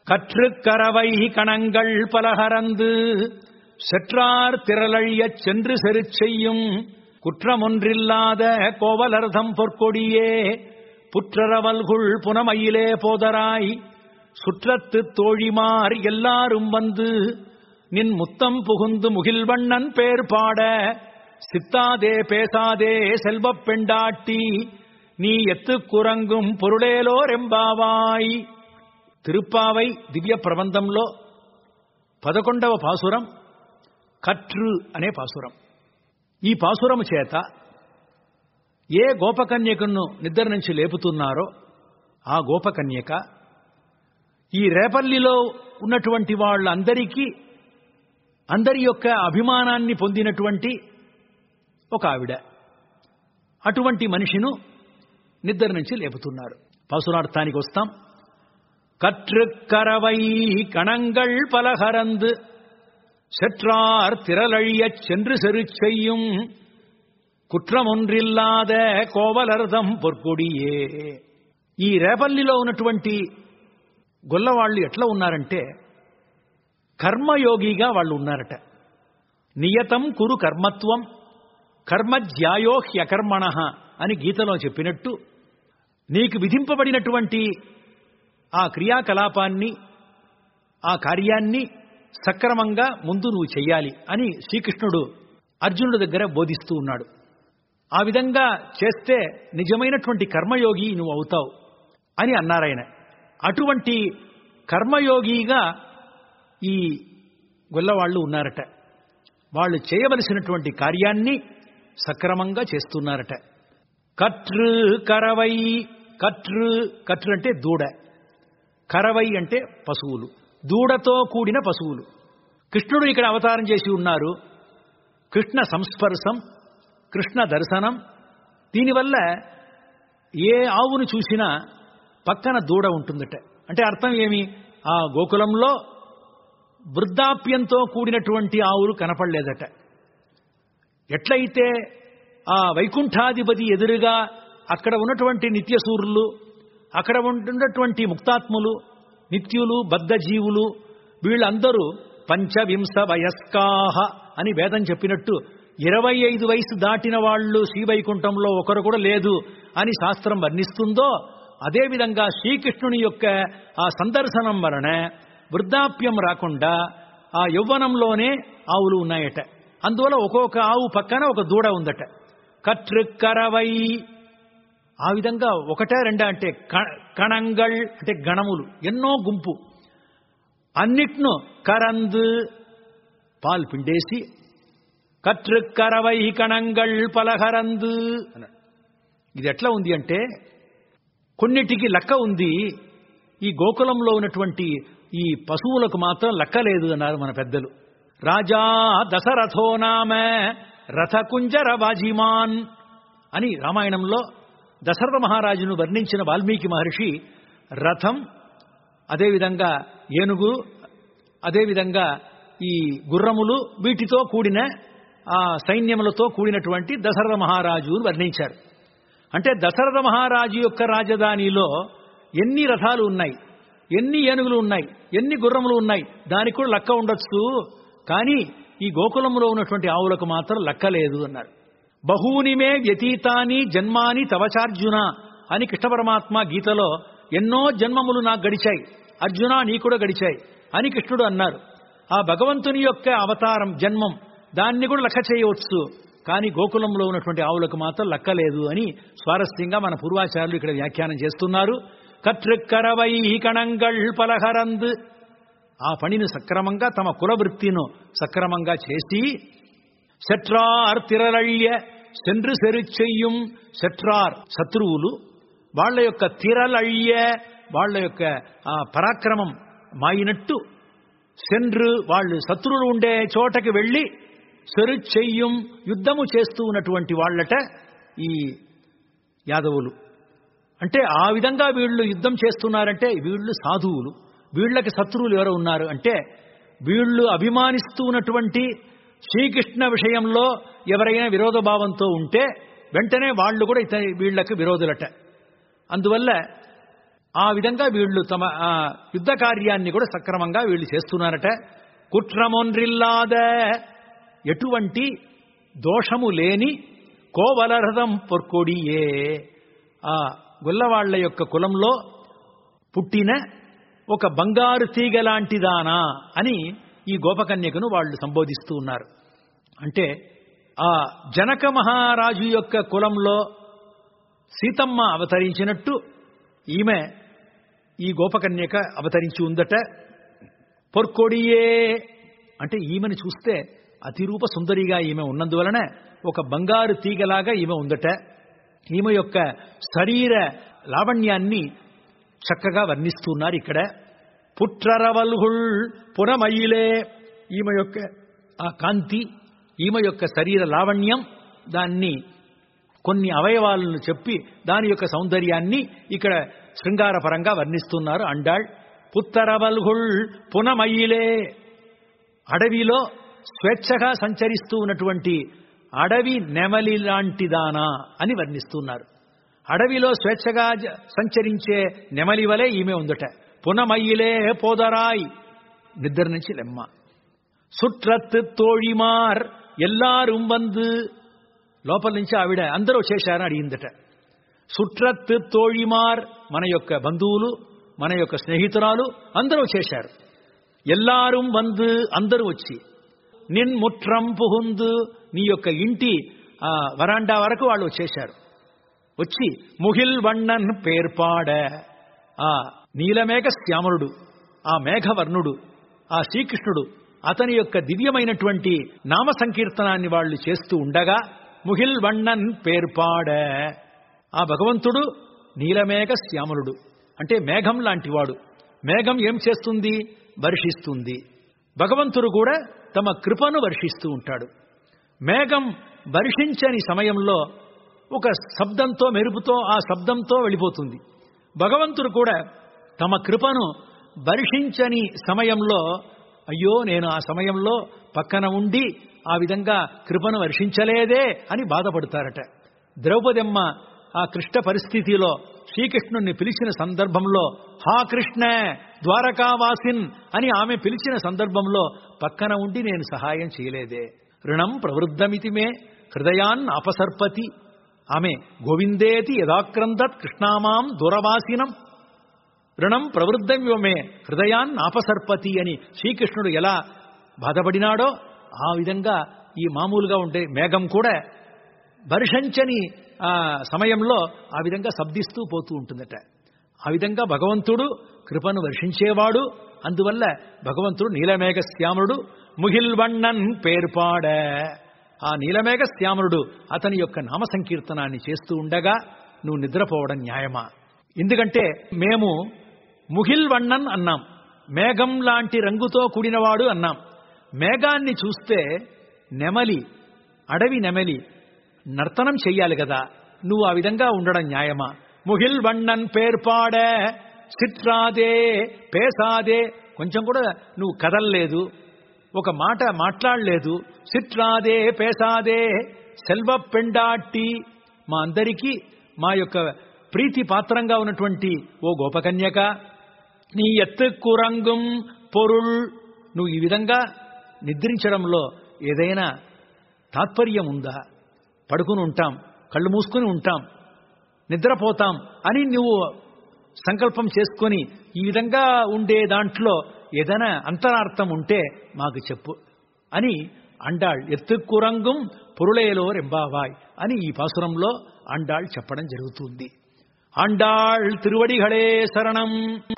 கற்றுக் கரவை கணங்கள் பலகரந்து செற்றார் திரளழியச் சென்று செருச் செய்யும் குற்றமொன்றில்லாத கோவலர்தம் பொற்கொடியே புற்றரவல்குள் புனமையிலே போதராய் சுற்றத்து தோழிமார் எல்லாரும் வந்து நின் முத்தம் புகுந்து முகில்வண்ணன் பேர் பாட சித்தாதே பேசாதே செல்வப் பெண்டாட்டி நீ எத்துக் குரங்கும் పొరుడేలోరెంబావాయ్ తిరుప్పావై దివ్య ప్రబంధంలో పదకొండవ పాసురం కట్రు అనే పాసురం ఈ పాసురము చేత ఏ గోపకన్యకను నిద్ర నుంచి లేపుతున్నారో ఆ గోపకన్యక ఈ రేపల్లిలో ఉన్నటువంటి వాళ్ళందరికీ అందరి యొక్క అభిమానాన్ని పొందినటువంటి ఒక ఆవిడ అటువంటి మనిషిను నిద్ర నుంచి లేపుతున్నారు పాసురార్థానికి వస్తాం கற்றுக்கரவை கணங்கள் பலகரந்து செற்றார் திரளழியச் சென்று செரு செய்யும் కుట్రమొన్రిల్లాద కోవలరథం పొర్కొడియే ఈ రేపల్లిలో ఉన్నటువంటి గొల్లవాళ్ళు ఎట్లా ఉన్నారంటే కర్మయోగిగా వాళ్ళు ఉన్నారట నియతం కురు కర్మత్వం కర్మజ్యాయో హ్యకర్మణ అని గీతలో చెప్పినట్టు నీకు విధింపబడినటువంటి ఆ క్రియాకలాపాన్ని ఆ కార్యాన్ని సక్రమంగా ముందు నువ్వు చెయ్యాలి అని శ్రీకృష్ణుడు అర్జునుడి దగ్గర బోధిస్తూ ఉన్నాడు ఆ విధంగా చేస్తే నిజమైనటువంటి కర్మయోగి నువ్వు అవుతావు అని అన్నారాయన అటువంటి కర్మయోగిగా ఈ గొల్లవాళ్ళు ఉన్నారట వాళ్ళు చేయవలసినటువంటి కార్యాన్ని సక్రమంగా చేస్తున్నారట కట్రు కరవై కట్రు కట్రు అంటే దూడ కరవై అంటే పశువులు దూడతో కూడిన పశువులు కృష్ణుడు ఇక్కడ అవతారం చేసి ఉన్నారు కృష్ణ సంస్పర్శం కృష్ణ దర్శనం దీనివల్ల ఏ ఆవును చూసినా పక్కన దూడ ఉంటుందట అంటే అర్థం ఏమి ఆ గోకులంలో వృద్ధాప్యంతో కూడినటువంటి ఆవులు కనపడలేదట ఎట్లయితే ఆ వైకుంఠాధిపతి ఎదురుగా అక్కడ ఉన్నటువంటి నిత్యసూరులు అక్కడ ఉన్నటువంటి ముక్తాత్ములు నిత్యులు బద్ధజీవులు వీళ్ళందరూ పంచవింశ వయస్కాహ అని వేదం చెప్పినట్టు ఇరవై ఐదు వయసు దాటిన వాళ్ళు శ్రీవైకుంఠంలో ఒకరు కూడా లేదు అని శాస్త్రం వర్ణిస్తుందో అదేవిధంగా శ్రీకృష్ణుని యొక్క ఆ సందర్శనం వలన వృద్ధాప్యం రాకుండా ఆ యౌవనంలోనే ఆవులు ఉన్నాయట అందువల్ల ఒక్కొక్క ఆవు పక్కన ఒక దూడ ఉందట కట్రుక్కరవై ఆ విధంగా ఒకటే రెండా అంటే కణంగళ్ అంటే గణములు ఎన్నో గుంపు అన్నిట్ను కరంద్ పాలు పిండేసి కట్రుక్కరవై కణంగళ్ పలహరంద్ అన్నాడు ఇది ఎట్లా ఉంది అంటే కొన్నిటికి లెక్క ఉంది ఈ గోకులంలో ఉన్నటువంటి ఈ పశువులకు మాత్రం లెక్క లేదు అన్నారు మన పెద్దలు రాజా దశరథో నామ రథకుంజర వాజిమాన్ అని రామాయణంలో దశరథ మహారాజును వర్ణించిన వాల్మీకి మహర్షి రథం అదేవిధంగా ఏనుగు అదేవిధంగా ఈ గుర్రములు వీటితో కూడిన ఆ సైన్యములతో కూడినటువంటి దశరథ మహారాజు వర్ణించారు అంటే దశరథ మహారాజు యొక్క రాజధానిలో ఎన్ని రథాలు ఉన్నాయి ఎన్ని ఏనుగులు ఉన్నాయి ఎన్ని గుర్రములు ఉన్నాయి దానికి కూడా లెక్క ఉండొచ్చు కానీ ఈ గోకులంలో ఉన్నటువంటి ఆవులకు మాత్రం లెక్క లేదు అన్నారు బహూనిమే వ్యతీతాని జన్మాని తవచార్జున అని కృష్ణ పరమాత్మ గీతలో ఎన్నో జన్మములు నాకు గడిచాయి అర్జున నీ కూడా గడిచాయి అని కృష్ణుడు అన్నారు ఆ భగవంతుని యొక్క అవతారం జన్మం దాన్ని కూడా లెక్క చేయవచ్చు కానీ గోకులంలో ఉన్నటువంటి ఆవులకు మాత్రం లెక్కలేదు అని స్వారస్యంగా మన పూర్వాచార్యులు ఇక్కడ వ్యాఖ్యానం చేస్తున్నారు కట్రుక్కరవై కణంగళ్ పలహరంద్ ఆ పనిని సక్రమంగా తమ కులవృత్తిను సక్రమంగా చేసి శట్రార్ తిరలళ్య సెండ్రు సెరు చెయ్యం శట్రార్ శత్రువులు వాళ్ళ యొక్క తిరలళ్య వాళ్ళ యొక్క ఆ పరాక్రమం మాయినట్టు సెండ్రు వాళ్ళు శత్రువులు ఉండే చోటకి వెళ్ళి సెరు చెయ్యం యుద్ధము చేస్తూ ఉన్నటువంటి వాళ్ళట ఈ యాదవులు అంటే ఆ విధంగా వీళ్ళు యుద్ధం చేస్తున్నారంటే వీళ్ళు సాధువులు వీళ్ళకి శత్రువులు ఎవరు ఉన్నారు అంటే వీళ్ళు అభిమానిస్తూ ఉన్నటువంటి శ్రీకృష్ణ విషయంలో ఎవరైనా విరోధభావంతో ఉంటే వెంటనే వాళ్ళు కూడా ఇత వీళ్ళకి విరోధులట అందువల్ల ఆ విధంగా వీళ్ళు తమ ఆ, యుద్ధ కార్యాన్ని కూడా సక్రమంగా వీళ్ళు చేస్తున్నారట కుట్రమొన్రిల్లాద ఎటువంటి దోషము లేని కోవలరథం పొర్కొడియే ఆ గొల్లవాళ్ల యొక్క కులంలో పుట్టిన ఒక బంగారు తీగ లాంటిదానా అని ఈ గోపకన్యకను వాళ్ళు సంబోధిస్తూ ఉన్నారు అంటే ఆ జనక మహారాజు యొక్క కులంలో సీతమ్మ అవతరించినట్టు ఈమె ఈ గోపకన్యక అవతరించి ఉందట పొర్కొడియే అంటే ఈమెను చూస్తే అతిరూప సుందరిగా ఈమె ఉన్నందువలన ఒక బంగారు తీగలాగా ఈమె ఉందట ఈమె యొక్క శరీర లావణ్యాన్ని చక్కగా వర్ణిస్తున్నారు ఇక్కడ పుట్రరవల్హుల్ పునమయిలే ఈమె యొక్క ఆ కాంతి ఈమె యొక్క శరీర లావణ్యం దాన్ని కొన్ని అవయవాలను చెప్పి దాని యొక్క సౌందర్యాన్ని ఇక్కడ శృంగారపరంగా వర్ణిస్తున్నారు అండాళ్ పుత్తరవల్హుల్ పునమయిలే అడవిలో స్వేచ్ఛగా సంచరిస్తూ ఉన్నటువంటి అడవి నెమలి లాంటిదానా అని వర్ణిస్తున్నారు అడవిలో స్వేచ్ఛగా జ- సంచరించే నెమలి వలె ఈమె ఉందట పునమయిలే పోదరాయ్ నిద్ర నుంచి లెమ్మ సుట్రత్ తోழிమార్ ఎల్లారుం వందు లోపల నుంచి ఆవిడ అందరూ వచ్చేశారని అడిగిందట సుట్రత్ తోழிమార్ మన యొక్క బంధువులు మన యొక్క స్నేహితురాలు అందరూ వచ్చేశారు ఎల్లారుం వందు అందరూ వచ్చి నిన్ ముట్రం పుహుందు నీ యొక్క ఇంటి ఆ, వరాండా వరకు వాళ్ళు వచ్చేశారు వచ్చి ముహిల్ వಣ್ಣన్ పేర్పాడ ఆ నీలమేఘ శ్యామలుడు ఆ మేఘవర్ణుడు ఆ శ్రీకృష్ణుడు అతని యొక్క దివ్యమైనటువంటి నామ సంకీర్తనాన్ని వాళ్ళు చేస్తూ ఉండగా ముహిల్ వಣ್ಣన్ పేర్పాడ ఆ భగవంతుడు నీలమేఘ శ్యామలుడు అంటే మేఘం లాంటివాడు మేఘం ఏం చేస్తుంది వర్షిస్తుంది భగవంతుడు కూడా తమ కృపను వర్షిస్తూ ఉంటాడు మేఘం వర్షించని సమయంలో ఒక శబ్దంతో మెరుపుతో ఆ శబ్దంతో వెళ్ళిపోతుంది భగవంతుడు కూడా తమ కృపను వర్షించని సమయంలో అయ్యో నేను ఆ సమయంలో పక్కన ఉండి ఆ విధంగా కృపను వర్షించలేదే అని బాధపడతారట ద్రౌపదమ్మ ఆ కృష్ణ పరిస్థితిలో శ్రీకృష్ణుణ్ణి పిలిచిన సందర్భంలో హా కృష్ణ ద్వారకావాసిన్ అని ఆమె పిలిచిన సందర్భంలో పక్కన ఉండి నేను సహాయం చేయలేదే రుణం ప్రవృద్ధమితి మే హృదయాన్ అపసర్పతి ఆమె గోవిందేతి యథాక్రందత్ కృష్ణామాం దూరవాసినం రుణం ప్రవృద్ధమివ మే హృదయాన్ ఆపసర్పతి అని శ్రీకృష్ణుడు ఎలా బాధపడినాడో ఆ విధంగా ఈ మామూలుగా ఉండే మేఘం కూడా వర్షంచని ఆ సమయంలో ఆ విధంగా శబ్దిస్తూ పోతూ ఉంటుందట ఆ విధంగా భగవంతుడు కృపను వర్షించేవాడు అందువల్ల భగవంతుడు నీలమేఘ శ్యాముడు ముహిల్వಣ್ಣన్ పేర్పాడ ఆ నీలమేఘ శ్యాముడు అతని యొక్క నామ సంకీర్తనాన్ని చేస్తూ ఉండగా నువ్వు నిద్రపోవడం న్యాయమా ఎందుకంటే మేము ముహిల్వಣ್ಣన్ అన్నాం మేఘం లాంటి రంగుతో కూడినవాడు అన్నాం మేఘాన్ని చూస్తే నెమలి అడవి నెమలి నర్తనం చెయ్యాలి కదా నువ్వు ఆ విధంగా ఉండడం న్యాయమా ముహిల్ వಣ್ಣన్ పేర్పాడే సిట్రాదే పేసాదే కొంచెం కూడా నువ్వు కదల్లేదు ఒక మాట మాట్లాడలేదు సిట్రాదే పేసాదే సెల్వ పెండాట్టి మా అందరికీ మా యొక్క ప్రీతి పాత్రంగా ఉన్నటువంటి ఓ గోపకన్యక నీ ఎత్తు కురంగం పొరుల్ నువ్వు ఈ విధంగా నిద్రించడంలో ఏదైనా తాత్పర్యం ఉందా పడుకుని ఉంటాం కళ్ళు మూసుకుని ఉంటాం నిద్రపోతాం అని నువ్వు సంకల్పం చేసుకొని ఈ విధంగా ఉండే దాంట్లో ఏదైనా అంతరార్థం ఉంటే మాకు చెప్పు అని అండాళ్ ఎత్తుకురంగం పొరుళేలో రెంబావాయ్ అని ఈ పాసురంలో అండాళ్ చెప్పడం జరుగుతుంది అండాళ్ తిరువడిగళే శరణం